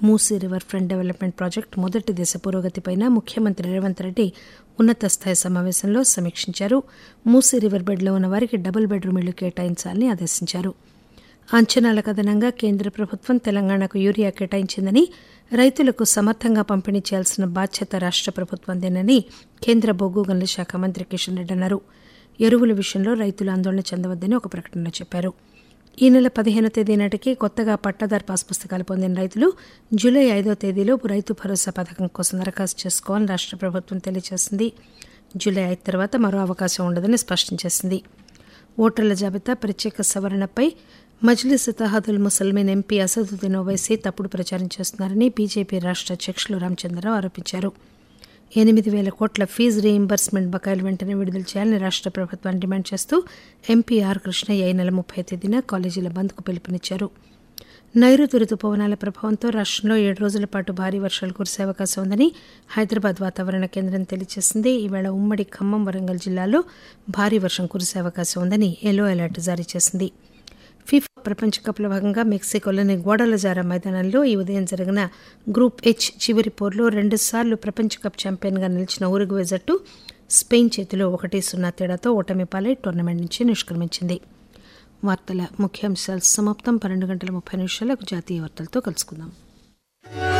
Musi river front development project మొదటి దశ పురోగతిపైన ముఖ్యమంత్రి రేవంత్ రెడ్డి ఉన్నత స్థాయి సమావేశంలో సమీక్షించారు మూసీ రివర్ బెడ్లో ఉన్న వారికి డబుల్ బెడ్రూమ్ ఇళ్లు కేటాయించాలని ఆదేశించారు అంచనాలకు అదనంగా కేంద్ర ప్రభుత్వం తెలంగాణకు యూరియా కేటాయించిందని రైతులకు సమర్థంగా పంపిణీ చేయాల్సిన బాధ్యత రాష్ట ప్రభుత్వందేనని కేంద్ర బొగ్గు గనుల శాఖ మంత్రి కిషన్ రెడ్డి అన్నారు ఎరువుల విషయంలో రైతులు ఆందోళన చెందవద్దని ఒక ప్రకటనలో చెప్పారు ఈ నెల పదిహేను తేదీ నాటికి కొత్తగా పట్టాదారు పాస్ పుస్తకాలు పొందిన రైతులు జూలై ఐదో తేదీలోపు రైతు భరోసా పథకం కోసం దరఖాస్తు చేసుకోవాలని రాష్ట ప్రభుత్వం తెలియజేసింది జూలై ఐదు తర్వాత మరో అవకాశం ఉండదని స్పష్టం చేసింది ఓటర్ల జాబితా ప్రత్యేక సవరణపై మజ్లిస్ తహాదుల్ ముసల్మీన్ ఎంపీ అసదుద్దీన్ ఓవైసీ తప్పుడు ప్రచారం చేస్తున్నారని బీజేపీ రాష్ట అధ్యక్షులు రామచంద్రరావు ఆరోపించారు ఎనిమిది వేల కోట్ల ఫీజు రీయింబర్స్మెంట్ బకాయిలు వెంటనే విడుదల చేయాలని రాష్ట ప్రభుత్వాన్ని డిమాండ్ చేస్తూ ఎంపీ ఆర్ కృష్ణయ్య ఈ నెల ముప్పై తేదీన కాలేజీల బంద్కు పిలుపునిచ్చారు నైరుతి రుతుపవనాల ప్రభావంతో రాష్టంలో ఏడు రోజుల పాటు భారీ వర్షాలు కురిసే అవకాశం ఉందని హైదరాబాద్ వాతావరణ కేంద్రం తెలియజేసింది ఈవేళ ఉమ్మడి ఖమ్మం వరంగల్ జిల్లాలో భారీ వర్షం కురిసే అవకాశం ఉందని ఎల్లో అలర్ట్ జారీ చేసింది ఫిఫా ప్రపంచ కప్లో భాగంగా మెక్సికోలోని గోడలజారా మైదానంలో ఈ ఉదయం జరిగిన గ్రూప్ హెచ్ చివరి పోర్లో రెండుసార్లు ప్రపంచ కప్ ఛాంపియన్గా నిలిచిన ఉరుగ్వే జట్టు స్పెయిన్ చేతిలో ఒకటి సున్నా తేడాతో ఓటమి పాలై టోర్నమెంట్ నుంచి నిష్క్రమించింది వార్తల ముఖ్యాంశాలు సమాప్తం పన్నెండు గంటల ముప్పై నిమిషాలకు జాతీయ వార్తలతో కలుసుకుందాం